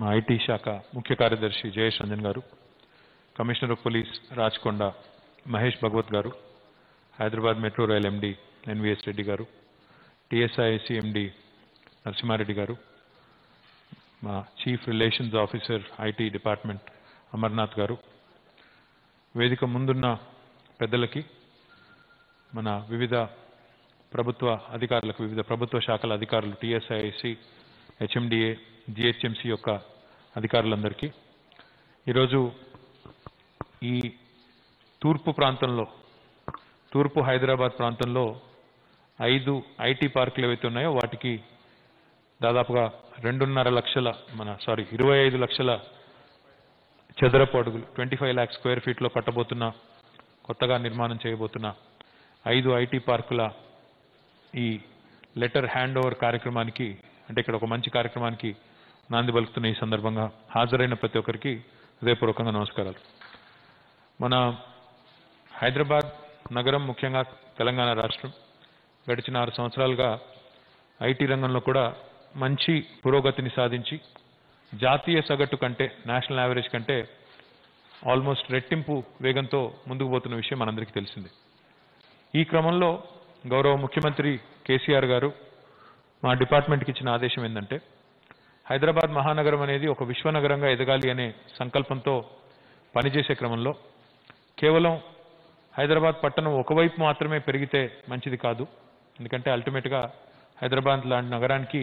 మా ఐటీ శాఖ ముఖ్య కార్యదర్శి జయేష్ రంజన్ గారు commissioner of police Rachakonda Mahesh Bhagwat గారు Hyderabad metro rail MD NVS Reddy గారు టిఎస్ఐసి ఎండి నరసింహారెడ్డి గారు మా chief relations officer IT department Amarnath గారు వేదిక ముందున్న పెద్దలకి మన వివిధ ప్రభుత్వ అధికారులకు వివిధ ప్రభుత్వ శాఖల అధికారులు టిఎస్ఐసి హెచ్ఎండిఏ జిహెచ్ఎంసి యొక్క అధికారులందరికీ ఈరోజు ఈ తూర్పు ప్రాంతంలో తూర్పు హైదరాబాద్ ప్రాంతంలో ఐదు ఐటీ పార్కులు ఏవైతే ఉన్నాయో వాటికి దాదాపుగా రెండున్నర లక్షల మన సారీ ఇరవై ఐదు లక్షల చదరపు అడుగులు ట్వంటీ ఫైవ్ ల్యాక్ స్క్వేర్ ఫీట్లో కట్టబోతున్న కొత్తగా నిర్మాణం చేయబోతున్న ఐదు ఐటీ పార్కుల ఈ లెటర్ హ్యాండ్ ఓవర్ కార్యక్రమానికి అంటే ఇక్కడ ఒక మంచి కార్యక్రమానికి నాంది పలుకుతున్న ఈ సందర్భంగా హాజరైన ప్రతి ఒక్కరికి హృదయపూర్వకంగా నమస్కారాలు మన హైదరాబాద్ నగరం ముఖ్యంగా తెలంగాణ రాష్ట్రం గడిచిన ఆరు సంవత్సరాలుగా ఐటీ రంగంలో కూడా మంచి పురోగతిని సాధించి జాతీయ సగటు కంటే నేషనల్ యావరేజ్ కంటే ఆల్మోస్ట్ రెట్టింపు వేగంతో ముందుకు పోతున్న విషయం మనందరికీ తెలిసిందే ఈ క్రమంలో గౌరవ ముఖ్యమంత్రి కేసీఆర్ గారు మా డిపార్ట్మెంట్కి ఇచ్చిన ఆదేశం ఏంటంటే హైదరాబాద్ మహానగరం అనేది ఒక విశ్వనగరంగా ఎదగాలి అనే సంకల్పంతో పనిచేసే క్రమంలో కేవలం హైదరాబాద్ పట్టణం ఒకవైపు మాత్రమే పెరిగితే మంచిది కాదు ఎందుకంటే అల్టిమేట్గా హైదరాబాద్ లాంటి నగరానికి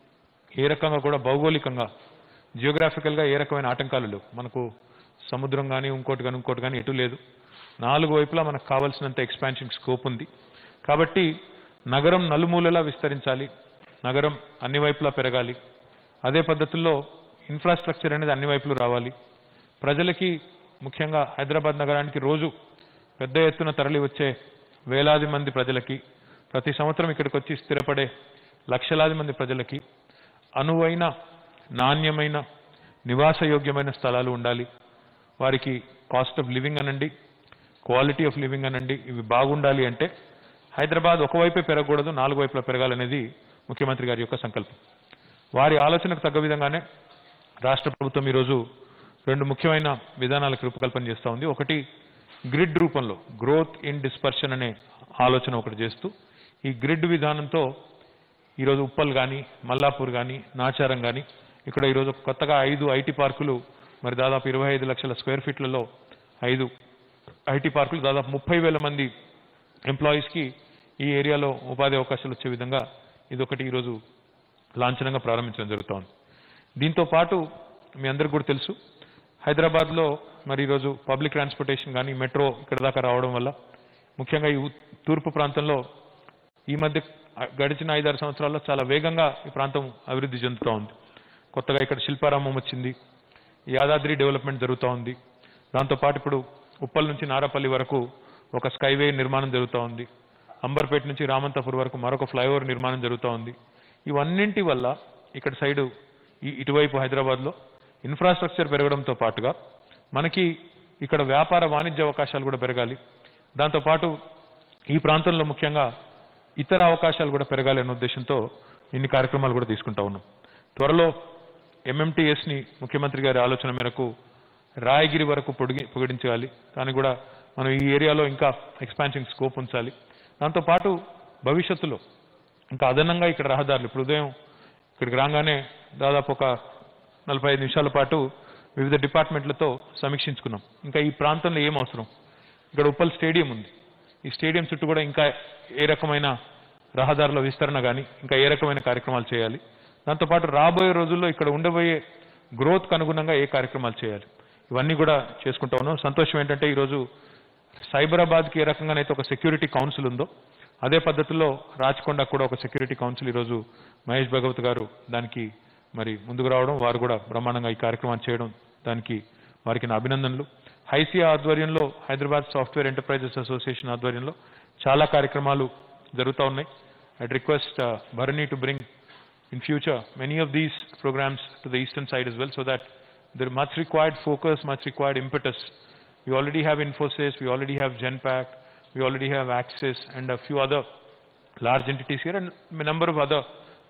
ఏ రకంగా కూడా భౌగోళికంగా జియోగ్రాఫికల్గా ఏ రకమైన ఆటంకాలు లేవు మనకు సముద్రం కానీ ఇంకోటి కానీ ఇంకోటి కానీ ఎటు లేదు నాలుగు వైపులా మనకు కావాల్సినంత ఎక్స్పాన్షన్ స్కోప్ ఉంది కాబట్టి నగరం నలుమూలలా విస్తరించాలి నగరం అన్ని వైపులా పెరగాలి అదే పద్ధతుల్లో ఇన్ఫ్రాస్ట్రక్చర్ అనేది అన్ని వైపులు రావాలి ప్రజలకి ముఖ్యంగా హైదరాబాద్ నగరానికి రోజు పెద్ద ఎత్తున తరలి వచ్చే వేలాది మంది ప్రజలకి ప్రతి సంవత్సరం ఇక్కడికి వచ్చి స్థిరపడే లక్షలాది మంది ప్రజలకి అనువైన నాణ్యమైన నివాసయోగ్యమైన స్థలాలు ఉండాలి వారికి కాస్ట్ ఆఫ్ లివింగ్ అనండి క్వాలిటీ ఆఫ్ లివింగ్ అనండి ఇవి బాగుండాలి అంటే హైదరాబాద్ ఒకవైపే పెరగకూడదు నాలుగు వైపులా పెరగాలనేది ముఖ్యమంత్రి గారి యొక్క సంకల్పం వారి ఆలోచనకు తగ్గ విధంగానే రాష్ట్ర ప్రభుత్వం ఈరోజు రెండు ముఖ్యమైన విధానాలకు రూపకల్పన చేస్తూ ఉంది ఒకటి గ్రిడ్ రూపంలో గ్రోత్ ఇన్ డిస్పర్షన్ అనే ఆలోచన ఒకటి చేస్తూ ఈ గ్రిడ్ విధానంతో ఈరోజు ఉప్పల్ కానీ మల్లాపూర్ కానీ నాచారం కానీ ఇక్కడ ఈరోజు కొత్తగా ఐదు ఐటీ పార్కులు మరి దాదాపు ఇరవై ఐదు లక్షల స్క్వేర్ ఫీట్లలో ఐదు ఐటీ పార్కులు దాదాపు ముప్పై వేల మంది ఎంప్లాయీస్కి ఈ ఏరియాలో ఉపాధి అవకాశాలు వచ్చే విధంగా ఇదొకటి ఈరోజు లాంఛనంగా ప్రారంభించడం జరుగుతోంది దీంతో పాటు మీ అందరికి కూడా తెలుసు హైదరాబాద్లో మరి ఈరోజు పబ్లిక్ ట్రాన్స్పోర్టేషన్ కానీ మెట్రో ఇక్కడ దాకా రావడం వల్ల ముఖ్యంగా ఈ ఉ- తూర్పు ప్రాంతంలో ఈ మధ్య గడిచిన ఐదారు సంవత్సరాల్లో చాలా వేగంగా ఈ ప్రాంతం అభివృద్ధి చెందుతూ ఉంది కొత్తగా ఇక్కడ శిల్పారామం వచ్చింది యాదాద్రి డెవలప్మెంట్ జరుగుతూ ఉంది దాంతోపాటు ఇప్పుడు ఉప్పల్ నుంచి నారాపల్లి వరకు ఒక స్కైవే నిర్మాణం జరుగుతూ ఉంది అంబర్పేట నుంచి రామంతపూర్ వరకు మరొక ఫ్లైఓవర్ నిర్మాణం జరుగుతూ ఉంది ఇవన్నింటి వల్ల ఇక్కడ సైడు ఈ ఇటువైపు హైదరాబాద్లో ఇన్ఫ్రాస్ట్రక్చర్ పెరగడంతో పాటుగా మనకి ఇక్కడ వ్యాపార వాణిజ్య అవకాశాలు కూడా పెరగాలి దాంతోపాటు ఈ ప్రాంతంలో ముఖ్యంగా ఇతర అవకాశాలు కూడా పెరగాలి అనే ఉద్దేశంతో ఇన్ని కార్యక్రమాలు కూడా తీసుకుంటా ఉన్నాం త్వరలో ఎంఎంటీఎస్ ని ముఖ్యమంత్రి గారి ఆలోచన మేరకు రాయగిరి వరకు పొడిగి పొగిడించాలి దాన్ని కూడా మనం ఈ ఏరియాలో ఇంకా ఎక్స్పాన్షన్ స్కోప్ ఉంచాలి దాంతోపాటు భవిష్యత్తులో ఇంకా అదనంగా ఇక్కడ రహదారులు ఇప్పుడు ఉదయం ఇక్కడికి రాగానే దాదాపు ఒక నలభై ఐదు నిమిషాల పాటు వివిధ డిపార్ట్మెంట్లతో సమీక్షించుకున్నాం ఇంకా ఈ ప్రాంతంలో ఏం అవసరం ఇక్కడ ఉప్పల్ స్టేడియం ఉంది ఈ స్టేడియం చుట్టూ కూడా ఇంకా ఏ రకమైన రహదారుల విస్తరణ కానీ ఇంకా ఏ రకమైన కార్యక్రమాలు చేయాలి దాంతోపాటు రాబోయే రోజుల్లో ఇక్కడ ఉండబోయే గ్రోత్కు అనుగుణంగా ఏ కార్యక్రమాలు చేయాలి ఇవన్నీ కూడా చేసుకుంటా ఉన్నాం సంతోషం ఏంటంటే ఈరోజు సైబరాబాద్కి ఏ రకంగానైతే ఒక సెక్యూరిటీ కౌన్సిల్ ఉందో అదే పద్ధతిలో రాచకొండకు కూడా ఒక సెక్యూరిటీ కౌన్సిల్ ఈరోజు మహేష్ భగవత్ గారు దానికి మరి ముందుకు రావడం వారు కూడా బ్రహ్మాండంగా ఈ కార్యక్రమాన్ని చేయడం దానికి వారికి నా అభినందనలు హైసియా ఆధ్వర్యంలో హైదరాబాద్ సాఫ్ట్వేర్ ఎంటర్ప్రైజెస్ అసోసియేషన్ ఆధ్వర్యంలో చాలా కార్యక్రమాలు జరుగుతూ ఉన్నాయి I'd request Bharani to bring in future many of these programs to the eastern side as well so that there much required focus, much required impetus. We already have Infosys, we already have Genpact, we already have Axis and a few other large entities here and a number of other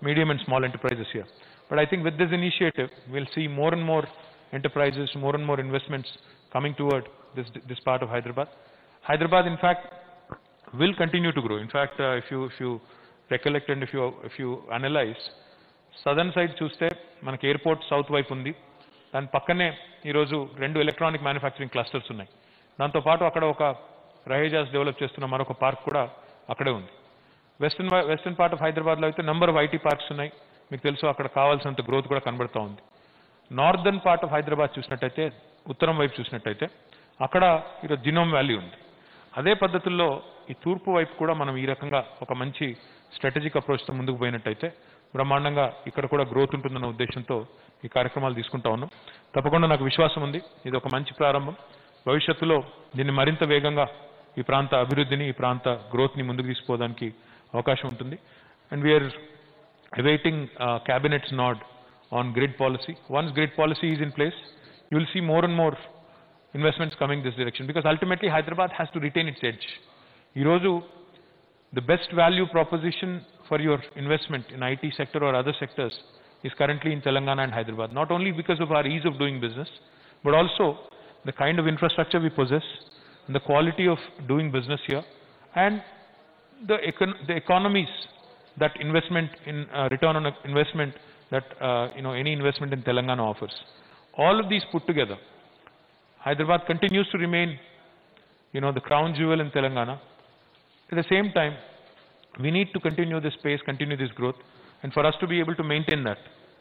medium and small enterprises here. But I think with this initiative, we'll see more and more enterprises, more and more investments coming toward this, this part of Hyderabad. Hyderabad, in fact, will continue to grow. In fact, uh, if you, if you recollect and if you, if you analyze, southern side చూస్తే మనకి airport south వైపు ఉంది దాని పక్కనే ఈరోజు రెండు electronic manufacturing clusters ఉన్నాయి దాంతోపాటు అక్కడ ఒక రహేజాస్ డెవలప్ చేస్తున్న మరొక పార్క్ కూడా అక్కడే ఉంది వెస్టర్న్ వెస్టర్న్ పార్ట్ ఆఫ్ హైదరాబాద్లో అయితే నెంబర్ ఆఫ్ ఐటీ పార్క్స్ ఉన్నాయి మీకు తెలుసు అక్కడ కావాల్సినంత గ్రోత్ కూడా కనబడుతూ ఉంది నార్దర్న్ పార్ట్ ఆఫ్ హైదరాబాద్ చూసినట్టయితే ఉత్తరం వైపు చూసినట్టయితే అక్కడ ఈరోజు జినోమ్ వ్యాలీ ఉంది అదే పద్ధతుల్లో ఈ తూర్పు వైపు కూడా మనం ఈ రకంగా ఒక మంచి స్ట్రాటజిక్ అప్రోచ్తో ముందుకు పోయినట్టయితే బ్రహ్మాండంగా ఇక్కడ కూడా గ్రోత్ ఉంటుందన్న ఉద్దేశంతో ఈ కార్యక్రమాలు తీసుకుంటా ఉన్నాం తప్పకుండా నాకు విశ్వాసం ఉంది ఇది ఒక మంచి ప్రారంభం భవిష్యత్తులో దీన్ని మరింత వేగంగా ఈ ప్రాంత అభివృద్ధిని ఈ ప్రాంత గ్రోత్ని ముందుకు తీసుకోవడానికి అవకాశం ఉంటుంది and we're awaiting uh, cabinet's nod on grid policy. Once grid policy is in place, you will see more and more investments coming this direction because ultimately Hyderabad has to retain its edge. ఈరోజు the best value proposition for your investment in IT sector or other sectors is currently in Telangana and Hyderabad, not only because of our ease of doing business, but also the kind of infrastructure we possess, and the quality of doing business here, and the, econ- the economies that investment in uh, return on investment that uh, you know any investment in Telangana offers. All of these put together, Hyderabad continues to remain, you know, the crown jewel in Telangana. At the same time, we need to continue this pace, continue this growth, and for us to be able to maintain that,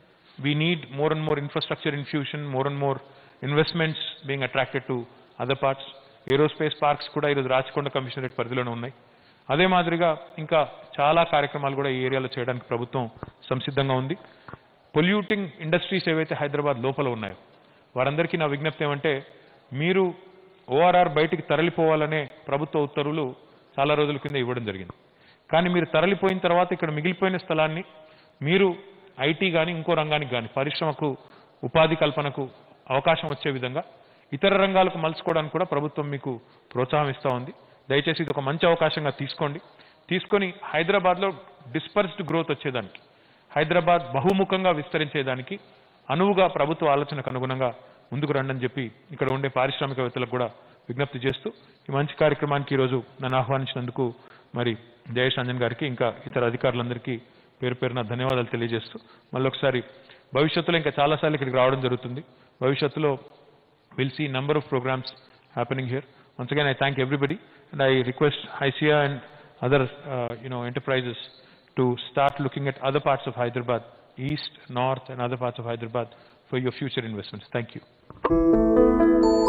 we need more and more infrastructure infusion, more and more investments being attracted to other parts. Aerospace parks కూడా ఈరోజు Rachakonda commissionerate పరిధిలోనే ఉన్నాయి అదే మాదిరిగా ఇంకా చాలా కార్యక్రమాలు కూడా ఈ ఏరియాలో చేయడానికి ప్రభుత్వం సంసిద్ధంగా ఉంది పొల్యూటింగ్ ఇండస్ట్రీస్ ఏవైతే హైదరాబాద్ లోపల ఉన్నాయో వారందరికీ నా విజ్ఞప్తి ఏమంటే మీరు ఓఆర్ఆర్ బయటికి తరలిపోవాలనే ప్రభుత్వ ఉత్తర్వులు చాలా రోజుల కింద ఇవ్వడం జరిగింది కానీ మీరు తరలిపోయిన తర్వాత ఇక్కడ మిగిలిపోయిన స్థలాన్ని మీరు ఐటీ కానీ ఇంకో రంగానికి కానీ పరిశ్రమకు ఉపాధి కల్పనకు అవకాశం వచ్చే విధంగా ఇతర రంగాలకు మలుచుకోవడానికి కూడా ప్రభుత్వం మీకు ప్రోత్సాహం ఇస్తూ ఉంది దయచేసి ఇది ఒక మంచి అవకాశంగా తీసుకోండి తీసుకొని హైదరాబాద్లో డిస్పర్స్డ్ గ్రోత్ వచ్చేదానికి హైదరాబాద్ బహుముఖంగా విస్తరించేదానికి అనువుగా ప్రభుత్వ ఆలోచనకు అనుగుణంగా ముందుకు రండి అని చెప్పి ఇక్కడ ఉండే పారిశ్రామికవేత్తలకు కూడా విజ్ఞప్తి చేస్తూ ఈ మంచి కార్యక్రమానికి ఈరోజు నన్ను ఆహ్వానించినందుకు మరి జయేష్ రంజన్ గారికి ఇంకా ఇతర అధికారులందరికీ పేరు పేరున ధన్యవాదాలు తెలియజేస్తూ మళ్ళీ ఒకసారి భవిష్యత్తులో ఇంకా చాలాసార్లు ఇక్కడికి రావడం జరుగుతుంది భవిష్యత్తులో we'll see number of programs happening here. Once again, I thank everybody, and I request ICIA and other, uh, you know, enterprises to start looking at other parts of Hyderabad, east, north, and other parts of Hyderabad for your future investments. Thank you.